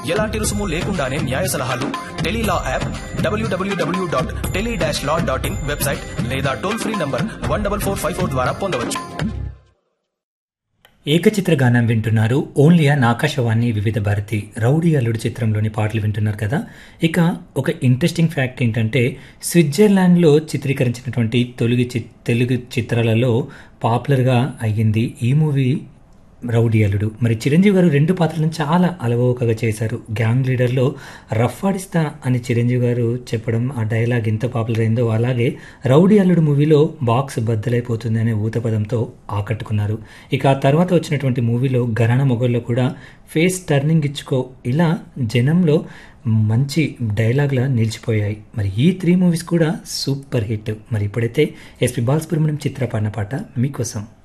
ఎలాంటి రుసుము లేకుండానే న్యాయ సలహాలు టెలీలా యాప్ డబ్ల్యూడబ్ల్యూడబ్ల్యూ dot tele dash law dot in website లేదా toll free number one double four five four ద్వారా పొందవచ్చు ఏకచిత్ర గానం వింటున్నారు ఓన్లీ అన్ ఆకాశవాణి వివిధ భారతి రౌడీ అల్లుడు చిత్రంలోని పాటలు వింటున్నారు కదా ఇక ఒక ఇంట్రెస్టింగ్ ఫ్యాక్ట్ ఏంటంటే స్విట్జర్లాండ్లో చిత్రీకరించినటువంటి తొలుగు చి తెలుగు చిత్రాలలో పాపులర్గా అయ్యింది ఈ మూవీ రౌడీ అల్లుడు మరి చిరంజీవి గారు రెండు పాత్రలను చాలా అలవోకగా చేశారు గ్యాంగ్ లీడర్లో రఫ్ఫాడిస్తా అని చిరంజీవి గారు చెప్పడం ఆ డైలాగ్ ఎంత పాపులర్ అయిందో అలాగే రౌడీ అల్లుడు మూవీలో బాక్స్ బద్దలైపోతుంది అనే ఊతపదంతో ఆకట్టుకున్నారు ఇక ఆ తర్వాత వచ్చినటువంటి మూవీలో గరణ మొగల్లో కూడా ఫేస్ టర్నింగ్ ఇచ్చుకో ఇలా జనంలో మంచి డైలాగ్లా నిలిచిపోయాయి మరి ఈ త్రీ మూవీస్ కూడా సూపర్ హిట్ మరి ఇప్పుడైతే ఎస్పి బాలసుబ్రహ్మణ్యం చిత్రపడిన పాట మీకోసం